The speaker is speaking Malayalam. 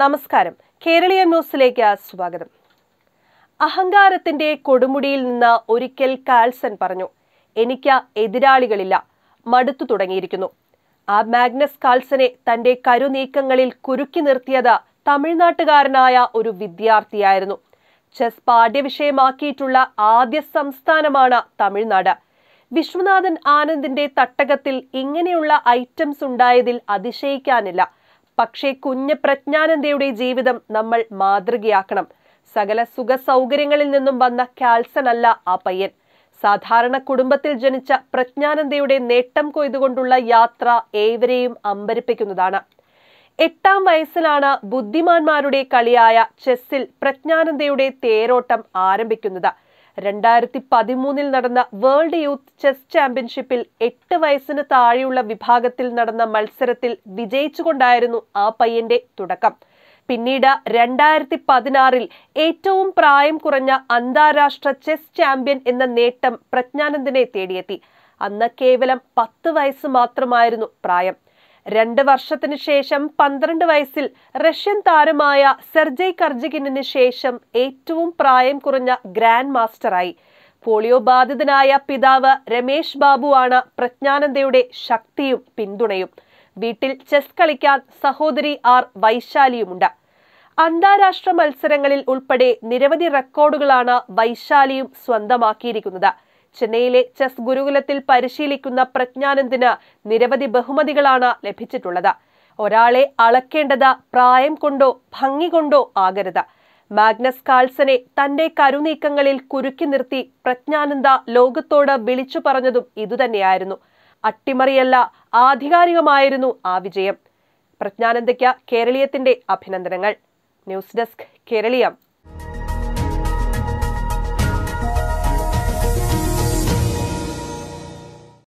നമസ്കാരം കേരളീയ ന്യൂസിലേക്ക് സ്വാഗതം അഹങ്കാരത്തിന്റെ കൊടുമുടിയിൽ നിന്ന് ഒരിക്കൽ കാൾസൺ പറഞ്ഞു എനിക്ക് എതിരാളികളില്ല മടുത്തു തുടങ്ങിയിരിക്കുന്നു ആ മാഗ്നസ് കാൾസനെ തന്റെ കരുനീക്കങ്ങളിൽ കുരുക്കി നിർത്തിയത് തമിഴ്നാട്ടുകാരനായ ഒരു വിദ്യാർത്ഥിയായിരുന്നു ചെസ് പാഠ്യവിഷയമാക്കിയിട്ടുള്ള ആദ്യ സംസ്ഥാനമാണ് തമിഴ്നാട് വിശ്വനാഥൻ ആനന്ദിന്റെ തട്ടകത്തിൽ ഇങ്ങനെയുള്ള ഐറ്റംസ് ഉണ്ടായതിൽ അതിശയിക്കാനില്ല പക്ഷേ കുഞ്ഞ് പ്രജ്ഞാനന്ദയുടെ ജീവിതം നമ്മൾ മാതൃകയാക്കണം സകല സുഖ സൗകര്യങ്ങളിൽ നിന്നും വന്ന കാൽസൺ അല്ല ആ പയ്യൻ സാധാരണ കുടുംബത്തിൽ ജനിച്ച പ്രജ്ഞാനന്ദയുടെ നേട്ടം കൊയ്തുകൊണ്ടുള്ള യാത്ര ഏവരെയും അമ്പരിപ്പിക്കുന്നതാണ് എട്ടാം വയസ്സിലാണ് ബുദ്ധിമാന്മാരുടെ കളിയായ ചെസ്സിൽ പ്രജ്ഞാനന്ദയുടെ തേരോട്ടം ആരംഭിക്കുന്നത് രണ്ടായിരത്തി പതിമൂന്നിൽ നടന്ന വേൾഡ് യൂത്ത് ചെസ് ചാമ്പ്യൻഷിപ്പിൽ എട്ട് വയസ്സിന് താഴെയുള്ള വിഭാഗത്തിൽ നടന്ന മത്സരത്തിൽ വിജയിച്ചുകൊണ്ടായിരുന്നു ആ പയ്യന്റെ തുടക്കം പിന്നീട് രണ്ടായിരത്തി പതിനാറിൽ ഏറ്റവും പ്രായം കുറഞ്ഞ അന്താരാഷ്ട്ര ചെസ് ചാമ്പ്യൻ എന്ന നേട്ടം പ്രജ്ഞാനന്ദനെ തേടിയെത്തി അന്ന് കേവലം പത്ത് വയസ്സ് മാത്രമായിരുന്നു പ്രായം രണ്ട് വർഷത്തിനു ശേഷം പന്ത്രണ്ട് വയസ്സിൽ റഷ്യൻ താരമായ സെർജയ് കർജികിന് ശേഷം ഏറ്റവും പ്രായം കുറഞ്ഞ ഗ്രാൻഡ് മാസ്റ്ററായി പോളിയോ ബാധിതനായ പിതാവ് രമേശ് ബാബുവാണ് പ്രജ്ഞാനന്ദയുടെ ശക്തിയും പിന്തുണയും വീട്ടിൽ ചെസ് കളിക്കാൻ സഹോദരി ആർ വൈശാലിയുമുണ്ട് അന്താരാഷ്ട്ര മത്സരങ്ങളിൽ ഉൾപ്പെടെ നിരവധി റെക്കോർഡുകളാണ് വൈശാലിയും സ്വന്തമാക്കിയിരിക്കുന്നത് ചെന്നൈയിലെ ചെസ് ഗുരുകുലത്തിൽ പരിശീലിക്കുന്ന പ്രജ്ഞാനന്ദിന് നിരവധി ബഹുമതികളാണ് ലഭിച്ചിട്ടുള്ളത് ഒരാളെ അളക്കേണ്ടത് പ്രായം കൊണ്ടോ ഭംഗി കൊണ്ടോ ആകരുത് മാഗ്നസ് കാൾസനെ തന്റെ കരുനീക്കങ്ങളിൽ കുരുക്കി നിർത്തി പ്രജ്ഞാനന്ദ ലോകത്തോട് വിളിച്ചു പറഞ്ഞതും ഇതുതന്നെയായിരുന്നു അട്ടിമറിയല്ല ആധികാരികമായിരുന്നു ആ വിജയം പ്രജ്ഞാനന്ദയ്ക്ക് കേരളീയത്തിന്റെ അഭിനന്ദനങ്ങൾ ന്യൂസ് ഡെസ്ക് കേരളീയം